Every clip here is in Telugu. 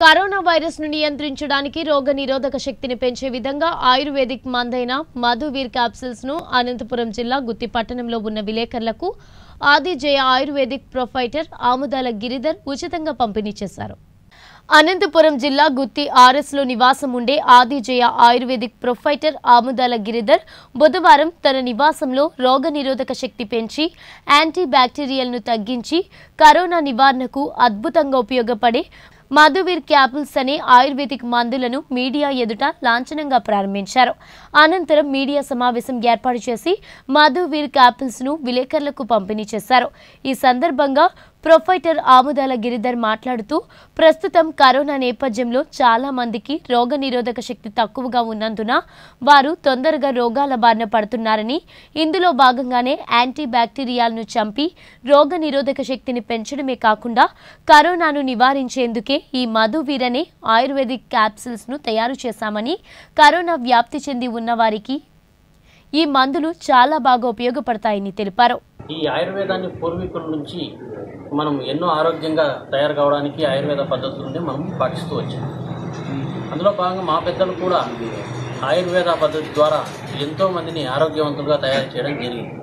కరోనా వైరస్ ను నియంత్రించడానికి రోగ నిరోధక శక్తిని పెంచే విధంగా ఆయుర్వేదిక్ మందైన మధువీర్ క్యాప్సిల్స్ ను అనంతపురం జిల్లా గుత్తి పట్టణంలో ఉన్న విలేకరులకు ఆది జయ ఆయుర్వేదిక్ ప్రొఫైటర్ ఆముదాల గిరిధర్ ఉచితంగా పంపిణీ చేశారు అనంతపురం జిల్లా గుత్తి ఆర్ఎస్ లో నివాసం ఉండే ఆది జయ ఆయుర్వేదిక్ ప్రొఫైటర్ ఆముదాల గిరిధర్ బుధవారం తన నివాసంలో రోగ నిరోధక శక్తి పెంచి యాంటీ బ్యాక్టీరియల్ను తగ్గించి కరోనా నివారణకు అద్భుతంగా ఉపయోగపడే మధువీర్ క్యాపిల్స్ అనే ఆయుర్వేదిక్ మందులను మీడియా ఎదుట లాంఛనంగా ప్రారంభించారు అనంతరం మీడియా సమావేశం ఏర్పాటు చేసి మధువీర్ క్యాపిల్స్ ను విలేకరులకు పంపిణీ చేశారు ఈ సందర్భంగా ప్రొఫైటర్ ఆముదాల గిరిధర్ మాట్లాడుతూ ప్రస్తుతం కరోనా నేపథ్యంలో చాలా మందికి రోగ నిరోధక శక్తి తక్కువగా ఉన్నందున వారు తొందరగా రోగాల బారిన పడుతున్నారని ఇందులో భాగంగానే యాంటీ బ్యాక్టీరియాలను చంపి రోగ నిరోధక శక్తిని పెంచడమే కాకుండా కరోనాను నివారించేందుకే ఈ మధువీర్ అనే ఆయుర్వేదిక్ క్యాప్సిల్స్ ను తయారు చేశామని కరోనా వ్యాప్తి చెంది ఉన్న వారికి ఈ మందులు చాలా బాగా ఉపయోగపడతాయని తెలిపారు ఈ ఆయుర్వేదాన్ని పూర్వీకుల నుంచి మనం ఎన్నో ఆరోగ్యంగా తయారు కావడానికి ఆయుర్వేద పద్ధతులని మనం పాటిస్తూ వచ్చాం అందులో భాగంగా మా పెద్దలు కూడా ఆయుర్వేద పద్ధతి ద్వారా ఎంతో మందిని ఆరోగ్యవంతులుగా తయారు చేయడం జరిగింది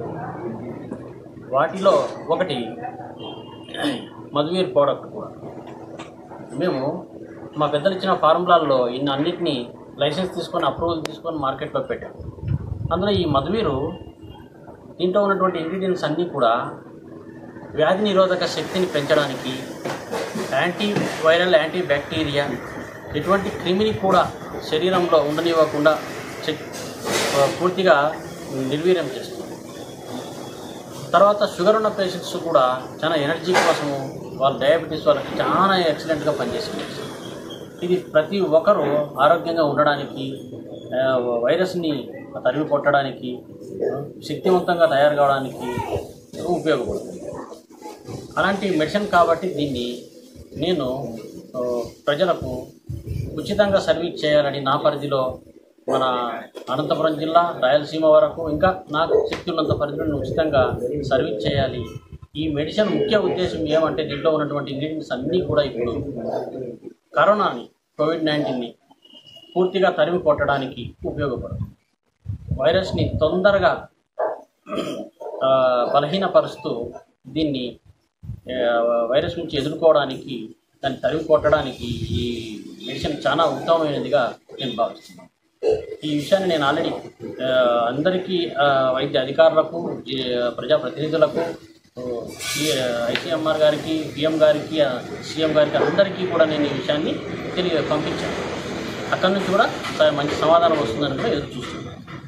వాటిలో ఒకటి మధువీర్ ప్రోడక్ట్ కూడా మేము మా పెద్దలు ఇచ్చిన ఫార్ములాల్లో ఇన్ని అన్నిటినీ లైసెన్స్ తీసుకొని అప్రూవల్ తీసుకొని మార్కెట్లో పెట్టాం అందులో ఈ మధువీరు దీంట్లో ఉన్నటువంటి ఇంగ్రీడియంట్స్ అన్నీ కూడా వ్యాధి నిరోధక శక్తిని పెంచడానికి యాంటీ వైరల్ యాంటీ బ్యాక్టీరియా ఎటువంటి క్రిమిని కూడా శరీరంలో ఉండనివ్వకుండా చెక్ పూర్తిగా నిర్వీర్యం చేస్తుంది తర్వాత షుగర్ ఉన్న పేషెంట్స్ కూడా చాలా ఎనర్జీ కోసము వాళ్ళ డయాబెటీస్ వాళ్ళకి చాలా ఎక్సలెంట్గా పనిచేస్తుంది ఇది ప్రతి ఒక్కరూ ఆరోగ్యంగా ఉండడానికి ఆ, వైరస్ని తరిమి కొట్టడానికి ఆ, శక్తివంతంగా తయారు కావడానికి ఉపయోగపడుతుంది అలాంటి మెడిసిన్ కాబట్టి దీన్ని నేను ఆ, ప్రజలకు ఉచితంగా సర్వీస్ చేయాలని నా పరిధిలో మన అనంతపురం జిల్లా రాయలసీమ వరకు ఇంకా నాకు శక్తి ఉన్నంత పరిధిలో నేను ఉచితంగా సర్వీస్ చేయాలి ఈ మెడిసిన్ ముఖ్య ఉద్దేశం ఏమంటే దీంట్లో ఉన్నటువంటి ఇంగ్రీడియంట్స్ అన్నీ కూడా ఇప్పుడు కరోనాని కోవిడ్ నైన్టీన్ని పూర్తిగా తరిమి కొట్టడానికి ఉపయోగపడుతుంది వైరస్ని తొందరగా ఆ, బలహీనపరుస్తూ దీన్ని ఆ, వైరస్ నుంచి ఎదుర్కోవడానికి దాన్ని తరిమి కొట్టడానికి ఈ మెడిసిన్ చాలా ఉత్తమమైనదిగా నేను భావిస్తున్నాను ఈ విషయాన్ని నేను ఆల్రెడీ ఆ, అందరికీ ఆ, వైద్య అధికారులకు ఈ, ప్రజాప్రతినిధులకు ఐసీఎంఆర్ గారికి పిఎం గారికి ఆ, సీఎం గారికి అందరికీ కూడా నేను ఈ విషయాన్ని తెలియ పంపించాను అక్కడి నుంచి కూడా స- మంచి సమాధానం వస్తుందని కూడా ఎదురు చూస్తున్నాను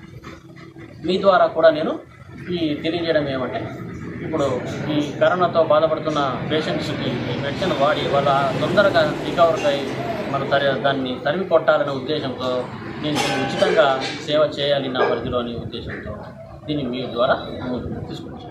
మీ ద్వారా కూడా నేను ఈ తెలియజేయడం ఏమంటే ఇప్పుడు ఈ కరోనాతో బాధపడుతున్న పేషెంట్స్కి ఈ మెడిసిన్ వాడి వాళ్ళ తొందరగా రికవర్ అయి మన తరి దాన్ని తరిమి కొట్టాలనే ఉద్దేశంతో నేను దీన్ని ఉచితంగా సేవ చేయాలి నా పరిధిలోని ఉద్దేశంతో దీన్ని మీ ద్వారా ముందుకు తీసుకొచ్చాను